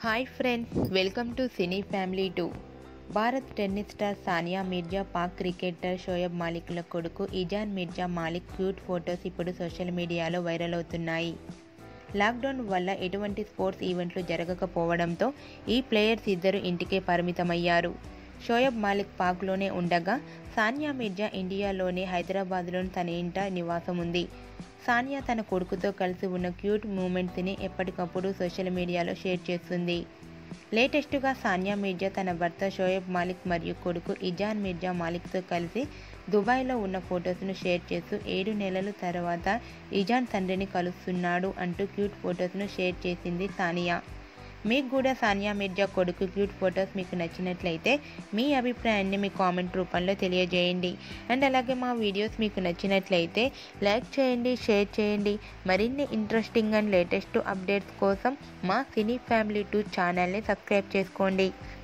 hi friends welcome to cine family two Bharat tennis star Sania Mirza Pak cricketer Shoaib మాలిక్ల కొడుకు Izhaan Mirza Malik cute photos ఇప్పుడు social మీడియాలో viral అవుతున్నాయి లాక్డౌన్ వల్ల ఎటువంటి స్పోర్ట్స్ ఈవెంట్లు జరగకపోవడంతో ఈ ప్లేయర్స్ ఇద్దరు ఇంటికే పరిమితమయ్యారు షోయబ్ మాలిక్ పాక్లోనే ఉండగా సానియా మిర్జా ఇండియాలోని హైదరాబాద్లోని తన ఇంట నివాసం ఉంది సానియా తన కొడుకుతో కలిసి ఉన్న క్యూట్ మూమెంట్స్ని ఎప్పటికప్పుడు సోషల్ మీడియాలో షేర్ చేస్తుంది లేటెస్ట్గా సానియా మిర్జా తన భర్త షోయబ్ మాలిక్ మరియు కొడుకు ఇజాన్ మిర్జా మాలిక్తో కలిసి దుబాయ్లో ఉన్న ఫొటోస్ను షేర్ చేస్తూ ఏడు నెలల తర్వాత ఇజాన్ తండ్రిని కలుస్తున్నాడు అంటూ క్యూట్ ఫొటోస్ను షేర్ చేసింది సానియా మీకు కూడా సానియా మిర్జా కొడుకు క్యూట్ ఫొటోస్ మీకు నచ్చినట్లయితే మీ అభిప్రాయాన్ని మీ కామెంట్ రూపంలో తెలియజేయండి అండ్ అలాగే మా వీడియోస్ మీకు నచ్చినట్లయితే లైక్ చేయండి షేర్ చేయండి మరిన్ని ఇంట్రెస్టింగ్ అండ్ లేటెస్ట్ అప్డేట్స్ కోసం మా సినీ ఫ్యామిలీ టూ ఛానల్ని సబ్స్క్రైబ్ చేసుకోండి